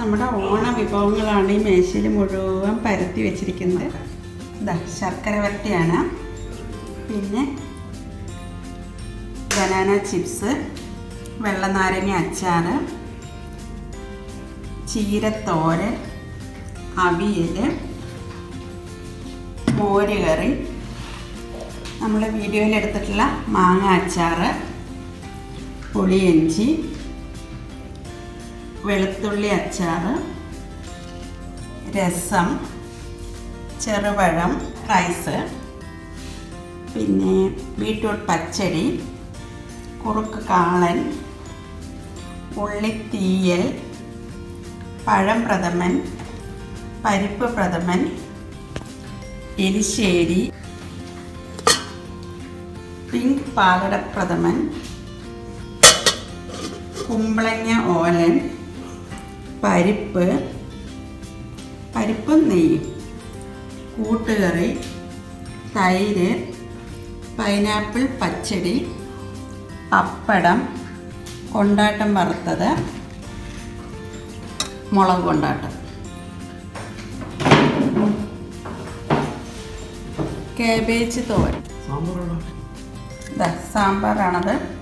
നമ്മുടെ ഓണ വിഭവങ്ങളാണ് ഈ മേശയിൽ മുഴുവൻ പരത്തി വെച്ചിരിക്കുന്നത് ഇതാ ശർക്കര വരട്ടിയാണ് പിന്നെ ബനാന ചിപ്സ് വെള്ളനാരങ്ങ അച്ചാർ ചീരത്തോരൻ അവിയൽ മോര് കറി നമ്മൾ വീഡിയോയിൽ എടുത്തിട്ടുള്ള മാങ്ങ അച്ചാർ പുളിയഞ്ചി വെളുത്തുള്ളി അച്ചാർ രസം ചെറുപഴം റൈസ് പിന്നെ ബീട്രൂട്ട് പച്ചടി കുറുക്ക് കാളൻ ഉള്ളിത്തീയൽ പഴം പ്രഥമൻ പരിപ്പ് പ്രഥമൻ എലിശ്ശേരി പിങ്ക് പാലട പ്രഥമൻ കുമ്പളങ്ങ ഓലൻ പരിപ്പ് പരിപ്പും നെയ്യും കൂട്ടുകറി തൈര് പൈനാപ്പിൾ പച്ചടി പപ്പടം കൊണ്ടാട്ടം വറുത്തത് മുളക് കൊണ്ടാട്ടം കേബേജ് തോരൻ സാമ്പാറാണോ ഇതാ സാമ്പാറാണത്